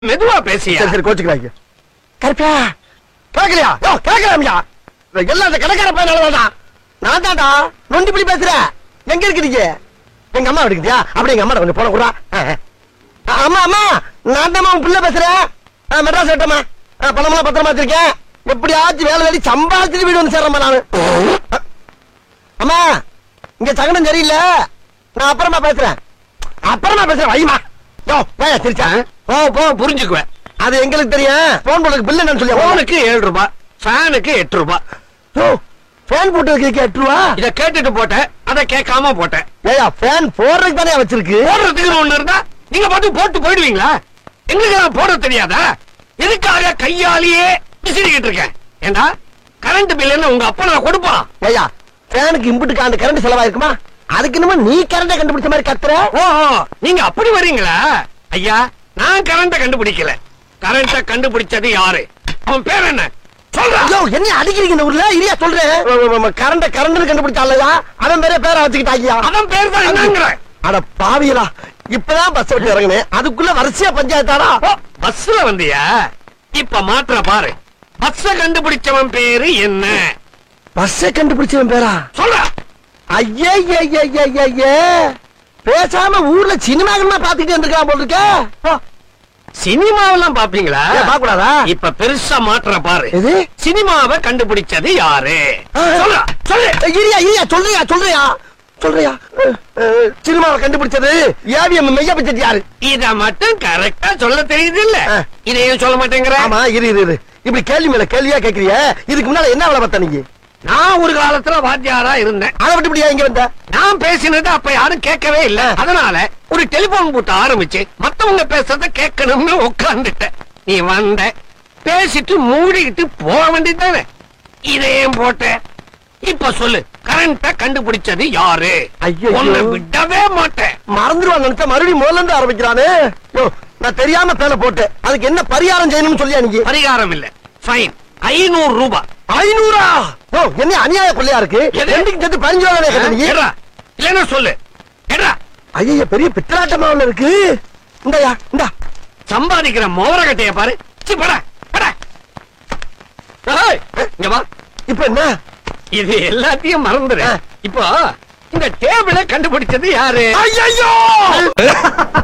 மெதுவா பேசியா சரி சரி கோச்சுக்கிறாங்க கருப்பியா கேட்கலையா யோ கேட்கலாமியா எல்லாம் அந்த கடைக்கார பையனாலதான் நான் தான்டா நொண்டி இப்படி பேசுறேன் எங்க இருக்கிறீங்க எங்க அம்மா இருக்குதியா அப்படி எங்க அம்மா கொஞ்சம் போன கூட அம்மா அம்மா நான் தான் உன் பிள்ளை பேசுறேன் ஆ, மெட்ராஸ் விட்டம்மா பணமெல்லாம் பத்திரமா வச்சிருக்கேன் எப்படியாச்சும் வேலை வேலை சம்பாதிச்சுட்டு வீடு வந்து சேர்றேம்மா நானு அ, அம்மா இங்க சகனம் சரியில்லை நான் அப்புறமா பேசுறேன் அப்புறமா பேசுறேன் வைமா யோ போயா சிரிச்சா போ போ புரிஞ்சுக்குவேன் அது எங்களுக்கு தெரியும் போன் போடுறதுக்கு பில்லு என்னன்னு சொல்லி போனுக்கு ஏழு ரூபாய் ஃபேனுக்கு எட்டு ரூபாய் யோ ஃபேன் போட்டு எட்டு ரூபா இத கேட்டுட்டு போட்டேன் அத கேட்காம போட்டேன் ஏயா ஃபேன் போடுறதுக்கு தானே வச்சிருக்கு போடுறதுக்கு ஒண்ணு இருந்தா நீங்க பாட்டு போட்டு போயிடுவீங்களா எங்களுக்கு நான் போட தெரியாதா எதுக்காக கையாலேயே விசிறிக்கிட்டு இருக்கேன் ஏண்டா கரண்ட் பில் என்ன உங்க அப்பா நான் கொடுப்பான் ஏயா ஃபேனுக்கு இம்புட்டுக்கு அந்த கரண்ட் செலவாயிருக்குமா அதுக்கு என்னமோ நீ கரண்ட கண்டுபிடிச்ச மாதிரி கத்துற ஓஹோ நீங்க அப்படி வர்றீங்களா ஐயா நான் கரண்ட கண்டுபிடிக்கல கரண்ட கண்டுபிடிச்சது யாரு அவன் பேர் என்ன சொல்றா ஐயோ என்ன அடிக்கிறீங்க இந்த ஊர்ல இல்லையா சொல்றேன் கரண்ட கரண்ட் கண்டுபிடிச்சாலயா அவன் பேரே பேரை வச்சுக்கிட்டாங்கயா அவன் பேர் தான் என்னங்கிற அட பாவியலா இப்பதான் பஸ் விட்டு இறங்குனேன் அதுக்குள்ள வரிசையா பஞ்சாயத்தாடா ஓ, பஸ்ல வந்தியா இப்ப மாத்திர பாரு பஸ்ஸ கண்டுபிடிச்சவன் பேரு என்ன பஸ்ஸை கண்டுபிடிச்சவன் பேரா சொல்றா ஐயே பேசாம ஊர்ல சினிமாக்கள்மா பாத்துக்கிட்டு இருந்திருக்கான் போல் இருக்க போ. சினிமாவெல்லாம் பாப்பீங்களா ஏன் பாக்கக்கூடாதா இப்ப பெருசா மாத்திர பாரு எது சினிமாவை கண்டுபிடிச்சது யாரு ஆ. சொல்றா சொல்லு ஏய், இரியா இரியா சொல்றியா சொல்றியா சொல்றியா அஹ், அஹ், சினிமாவை கண்டுபிடிச்சது ஏவிஎம் மெய்யா பட்ஜெட் யாரு இத மட்டும் கரெக்டா சொல்ல தெரியுது இல்ல ஆ. இதையும் சொல்ல மாட்டேங்கிற ஆமா இரு இரு இரு இப்படி கேள்வி மேல கேள்வியா கேக்குறிய இதுக்கு முன்னால என்ன வேலை பார்த்த நீங்க நான் ஒரு காலத்துல வாத்தியாரா இருந்தேன் அதை விட்டு இப்படியா இங்க வந்த நான் பேசினது அப்ப யாரும் கேட்கவே இல்ல அதனால ஒரு டெலிபோன் பூட்ட ஆரம்பிச்சு மத்தவங்க பேசுறத கேட்கணும்னு உட்கார்ந்துட்டேன் நீ வந்த பேசிட்டு மூடிக்கிட்டு போக வேண்டியதானே இதையும் போட்ட இப்ப சொல்லு கரண்ட கண்டுபிடிச்சது யாரு ஐயையோ. உன்னை விடவே மாட்டேன் மறந்துடுவான் நினைச்சா மறுபடியும் முதல்ல இருந்து ஆரம்பிக்கிறானே யோ, நான் தெரியாம பேல போட்டேன் அதுக்கு என்ன பரிகாரம் செய்யணும்னு சொல்லியா நீங்க பரிகாரம் இல்ல ஃபைன் ஐநூறு ரூபாய் ஐநூறா ஓ என்ன அநியாய பிள்ளையா இருக்கு எது? ரெண்டுக்கு சேர்த்து பதினஞ்சு ரூபா தானே கேட்ட நீ ஏடா இல்லன்னா சொல்லு ஏடா ஐயா பெரிய பித்தலாட்டமா ஒண்ணு இருக்கு இந்தயா இந்தா சம்பாதிக்கிற மோரகட்டைய பாரு சி, போடா, போடா. ஏய், இங்க வா இப்ப என்ன இது எல்லாத்தையும் மறந்துரு ஆ. இப்போ இந்த டேபிள கண்டுபிடிச்சது யாரு ஐயோ